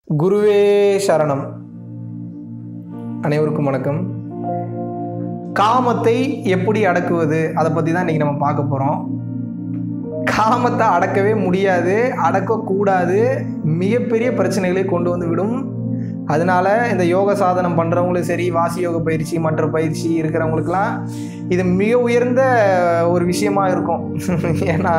குருவே சரணம் அனைவருக்கும் வணக்கம் காமத்தை எப்படி அடக்குவது அதை பற்றி தான் இன்றைக்கி நம்ம பார்க்க போகிறோம் காமத்தை அடக்கவே முடியாது அடக்கக்கூடாது மிகப்பெரிய பிரச்சனைகளை கொண்டு வந்து விடும் அதனால இந்த யோக சாதனம் பண்ணுறவங்களும் சரி வாசி யோக பயிற்சி மற்ற பயிற்சி இருக்கிறவங்களுக்கெல்லாம் இது மிக உயர்ந்த ஒரு விஷயமா இருக்கும் ஏன்னா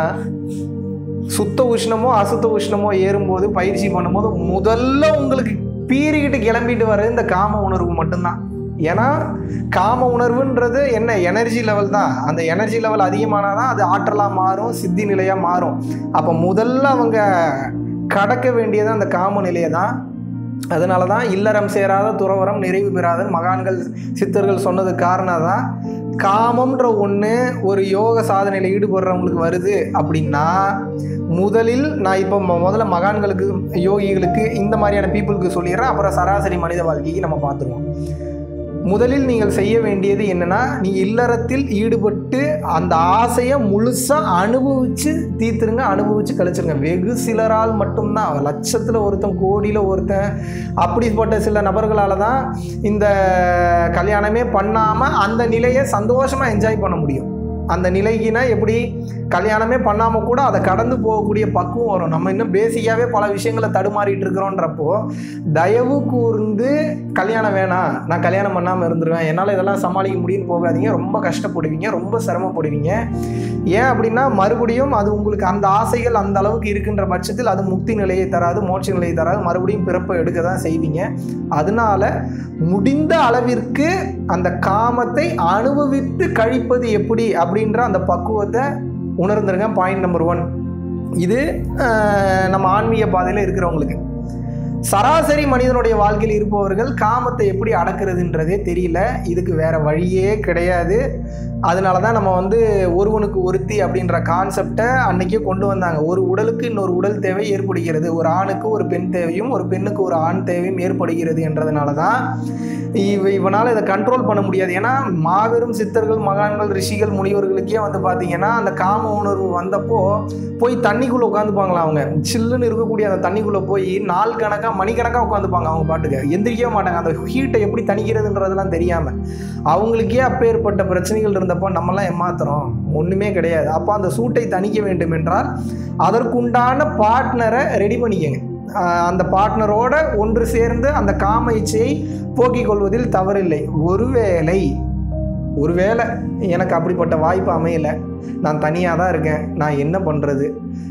சுத்த உஷ்ணமோ அசுத்த உஷ்ணமோ ஏறும்போது பயிற்சி பண்ணும்போது முதல்ல உங்களுக்கு பீறிக்கிட்டு கிளம்பிட்டு வர்றது இந்த காம உணர்வு மட்டும்தான் ஏன்னா காம உணர்வுன்றது என்ன எனர்ஜி லெவல் தான் அந்த எனர்ஜி லெவல் அதிகமானால் தான் அது ஆற்றலாக மாறும் சித்தி நிலையாக மாறும் அப்போ முதல்ல அவங்க கடக்க வேண்டியது அந்த காம நிலையை தான் அதனால தான் இல்லறம் சேராத துறவரம் நிறைவு பெறாத மகான்கள் சித்தர்கள் சொன்னது காரணம் தான் காமம்ன்ற ஒன்று ஒரு யோக சாதனையில் ஈடுபடுறவங்களுக்கு வருது அப்படின்னா முதலில் நான் இப்போ மொ- முதல்ல மகான்களுக்கு யோகிகளுக்கு இந்த மாதிரியான பீப்புளுக்கு சொல்லிடுறேன் அப்புறம் சராசரி மனித வாழ்க்கைக்கு நம்ம பார்த்துருவோம் முதலில் நீங்கள் செய்ய வேண்டியது என்னன்னா நீ இல்லறத்தில் ஈடுபட்டு அந்த ஆசையை முழுசாக அனுபவிச்சு தீர்த்துருங்க அனுபவிச்சு கழிச்சிருங்க வெகு சிலரால் மட்டும்தான் லட்சத்தில் ஒருத்தன் கோடியில் ஒருத்தன் அப்படிப்பட்ட சில நபர்களால் தான் இந்த கல்யாணமே பண்ணாமல் அந்த நிலையை சந்தோஷமாக என்ஜாய் பண்ண முடியும் அந்த நிலைக்குனா எப்படி கல்யாணமே பண்ணாமல் கூட அதை கடந்து போகக்கூடிய பக்குவம் வரும் நம்ம இன்னும் பேசிக்காகவே பல விஷயங்களை தடுமாறிட்டு இருக்கிறோன்றப்போ தயவு கூர்ந்து கல்யாணம் வேணாம் நான் கல்யாணம் பண்ணாமல் இருந்துருவேன் என்னால் இதெல்லாம் சமாளிக்க முடியும்னு போகாதீங்க ரொம்ப கஷ்டப்படுவீங்க ரொம்ப சிரமப்படுவீங்க ஏன் அப்படின்னா மறுபடியும் அது உங்களுக்கு அந்த ஆசைகள் அந்த அளவுக்கு இருக்கின்ற பட்சத்தில் அது முக்தி நிலையை தராது மோட்ச நிலையை தராது மறுபடியும் பிறப்பை எடுக்க தான் செய்வீங்க அதனால முடிந்த அளவிற்கு அந்த காமத்தை அனுபவித்து கழிப்பது எப்படி அப்படின்ற அந்த பக்குவத்தை உணர்ந்துருங்க பாயிண்ட் நம்பர் ஒன் இது அஹ், நம்ம ஆன்மீக பாதையில் இருக்கிறவங்களுக்கு சராசரி மனிதனுடைய வாழ்க்கையில் இருப்பவர்கள் காமத்தை எப்படி அடக்கிறதுன்றதே தெரியல இதுக்கு வேற வழியே கிடையாது அதனால தான் நம்ம வந்து ஒருவனுக்கு ஒருத்தி அப்படின்ற கான்செப்டை அன்னைக்கே கொண்டு வந்தாங்க ஒரு உடலுக்கு இன்னொரு உடல் தேவை ஏற்படுகிறது ஒரு ஆணுக்கு ஒரு பெண் தேவையும் ஒரு பெண்ணுக்கு ஒரு ஆண் தேவையும் ஏற்படுகிறது என்றதுனால தான் இவ இவனால் இதை கண்ட்ரோல் பண்ண முடியாது ஏன்னா மாபெரும் சித்தர்கள் மகான்கள் ரிஷிகள் முனிவர்களுக்கே வந்து பார்த்தீங்கன்னா அந்த காம உணர்வு வந்தப்போ போய் தண்ணிக்குள்ளே உட்காந்துப்பாங்களா அவங்க சில்லுன்னு இருக்கக்கூடிய அந்த தண்ணிக்குள்ளே போய் நாள் கணக்காக மணிக்கணக்காக உட்காந்துப்பாங்க அவங்க பாட்டுக்கு எந்திரிக்கவே மாட்டாங்க அந்த ஹீட்டை எப்படி தணிக்கிறதுன்றதெல்லாம் தெரியாமல் அவங்களுக்கே அப்பேற்பட்ட பிரச்சனைகள் இருந்தப்போ நம்மலாம் ஏமாத்துறோம் ஒன்றுமே கிடையாது அப்போ அந்த சூட்டை தணிக்க வேண்டும் என்றால் அதற்குண்டான பார்ட்னரை ரெடி பண்ணிக்கங்க ஆஹ் அந்த பார்ட்னரோட ஒன்று சேர்ந்து அந்த காம இச்சையை போக்கிக் கொள்வதில் தவறில்லை ஒருவேளை ஒருவேளை எனக்கு அப்படிப்பட்ட வாய்ப்பு அமையலை நான் தனியாக தான் இருக்கேன் நான் என்ன பண்ணுறது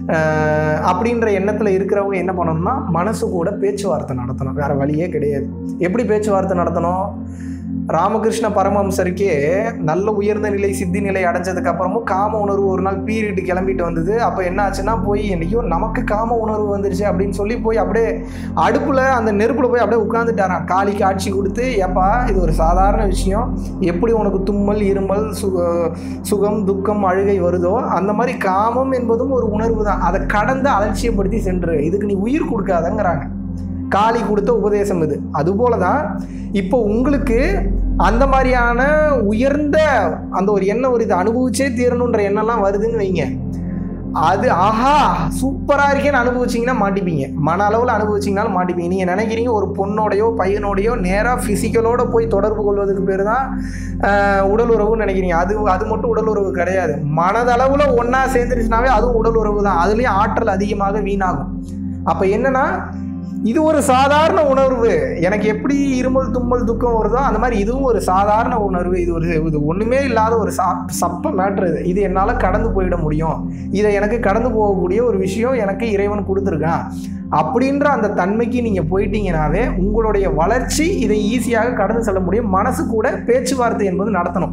அப்படின்ற எண்ணத்தில் இருக்கிறவங்க என்ன பண்ணணும்னா மனசு கூட பேச்சுவார்த்தை நடத்தணும் வேறு வழியே கிடையாது எப்படி பேச்சுவார்த்தை நடத்தணும் ராமகிருஷ்ண பரமஹம்சருக்கே நல்ல உயர்ந்த நிலை சித்தி நிலை அடைஞ்சதுக்கு அப்புறமும் காம உணர்வு ஒரு நாள் பீரியட் கிளம்பிட்டு வந்தது அப்போ என்ன ஆச்சுன்னா போய் என்னைக்கோ நமக்கு காம உணர்வு வந்துருச்சு அப்படின்னு சொல்லி போய் அப்படியே அடுப்பில் அந்த நெருப்பில் போய் அப்படியே உட்காந்துட்டாராம் காளி காட்சி கொடுத்து ஏப்பா இது ஒரு சாதாரண விஷயம் எப்படி உனக்கு தும்மல் இருமல் சுக சுகம் துக்கம் அழுகை வருதோ அந்த மாதிரி காமம் என்பதும் ஒரு உணர்வு தான் அதை கடந்து அலட்சியப்படுத்தி சென்று இதுக்கு நீ உயிர் கொடுக்காதங்கிறாங்க காளி கொடுத்த உபதேசம் இது அதுபோல தான் இப்போ உங்களுக்கு அந்த மாதிரியான உயர்ந்த அந்த ஒரு எண்ணம் ஒரு இதை அனுபவிச்சே தீரணுன்ற எண்ணம்லாம் வருதுன்னு வைங்க அது ஆஹா சூப்பராக இருக்கேன்னு அனுபவிச்சிங்கன்னா மாட்டிப்பீங்க மன அளவில் அனுபவிச்சிங்கனாலும் மாட்டிப்பீங்க நீங்கள் நினைக்கிறீங்க ஒரு பொண்ணோடையோ பையனோடையோ நேராக ஃபிசிக்கலோட போய் தொடர்பு கொள்வதற்கு பேர் தான் ஆஹ், உடல் உறவுன்னு நினைக்கிறீங்க அது அது மட்டும் உடல் உறவு கிடையாது மனதளவில் ஒன்றா சேர்ந்துருச்சுனாவே அதுவும் உடல் உறவு தான் அதுலேயும் ஆற்றல் அதிகமாக வீணாகும் அப்போ என்னன்னா இது ஒரு சாதாரண உணர்வு எனக்கு எப்படி இருமல் தும்மல் துக்கம் வருதோ அந்த மாதிரி இதுவும் ஒரு சாதாரண உணர்வு இது ஒரு இது ஒன்றுமே இல்லாத ஒரு சா சப்ப மேட்ரு இது இது என்னால் கடந்து போயிட முடியும் இதை எனக்கு கடந்து போகக்கூடிய ஒரு விஷயம் எனக்கு இறைவன் கொடுத்துருக்கான் அப்படின்ற அந்த தன்மைக்கு நீங்கள் போயிட்டீங்கனாவே உங்களுடைய வளர்ச்சி இதை ஈஸியாக கடந்து செல்ல முடியும் மனசு கூட பேச்சுவார்த்தை என்பது நடத்தணும்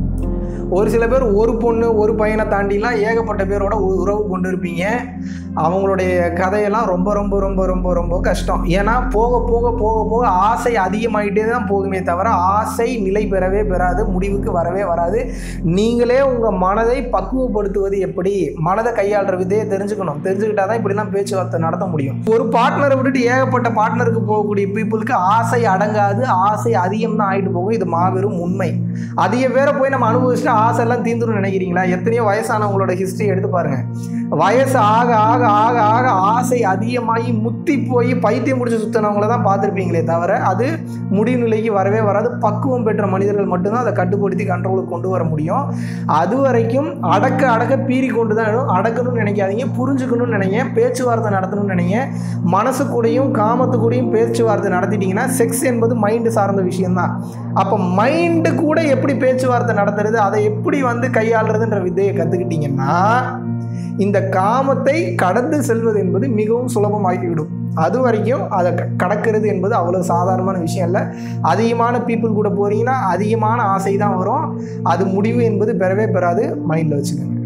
ஒரு சில பேர் ஒரு பொண்ணு ஒரு பையனை தாண்டிலாம் ஏகப்பட்ட பேரோட உ- உறவு கொண்டு இருப்பீங்க அவங்களுடைய கதையெல்லாம் ரொம்ப ரொம்ப ரொம்ப ரொம்ப ரொம்ப கஷ்டம் ஏன்னா போக போக போக போக ஆசை அதிகமாயிட்டே தான் போகுமே தவிர ஆசை நிலை பெறவே பெறாது முடிவுக்கு வரவே வராது நீங்களே உங்கள் மனதை பக்குவப்படுத்துவது எப்படி மனதை கையாளுற விதையை தெரிஞ்சுக்கணும் தெரிஞ்சுக்கிட்டா தான் இப்படிலாம் பேச்சுவார்த்தை நடத்த முடியும் ஒரு பார்ட்னரை விட்டுட்டு ஏகப்பட்ட பார்ட்னருக்கு போகக்கூடிய பீப்புளுக்கு ஆசை அடங்காது ஆசை அதிகம் தான் ஆகிட்டு போகும் இது மாபெரும் உண்மை அதிக பேரை போய் நம்ம அனுபவிச்சுட்டு ஆசை எல்லாம் தீந்துரும் நினைக்கிறீங்களா எத்தனையோ வயசானவங்களோட ஹிஸ்டரி எடுத்து பாருங்க வயசு ஆக ஆக ஆக ஆக ஆசை அதிகமாகி முத்தி போய் பைத்தியம் முடிச்சு சுத்தினவங்கள தான் பார்த்துருப்பீங்களே தவிர அது முடிவு நிலைக்கு வரவே வராது பக்குவம் பெற்ற மனிதர்கள் மட்டும்தான் அதை கட்டுப்படுத்தி கண்ட்ரோலுக்கு கொண்டு வர முடியும் அது வரைக்கும் அடக்க அடக்க பீறி கொண்டு தான் வேணும் அடக்கணும்னு நினைக்காதீங்க புரிஞ்சுக்கணும்னு நினைங்க பேச்சுவார்த்தை நடத்தணும்னு நினைங்க மனசு கூடயும் காமத்து கூடயும் பேச்சுவார்த்தை நடத்திட்டீங்கன்னா செக்ஸ் என்பது மைண்டு சார்ந்த விஷயம்தான் அப்போ மைண்டு கூட எப்படி பேச்சுவார்த்தை நடத்துறது அதை எப்படி வந்து கையாளுறதுன்ற வித்தையை கற்றுக்கிட்டீங்கன்னா இந்த காமத்தை கடந்து செல்வது என்பது மிகவும் சுலபமாகிவிடும் அது வரைக்கும் அதை க- கடக்கிறது என்பது அவ்வளோ சாதாரணமான விஷயம் இல்லை அதிகமான பீப்புள் கூட போகிறீங்கன்னா அதிகமான ஆசை தான் வரும் அது முடிவு என்பது பெறவே பெறாது மைண்டில் வச்சுக்கோங்க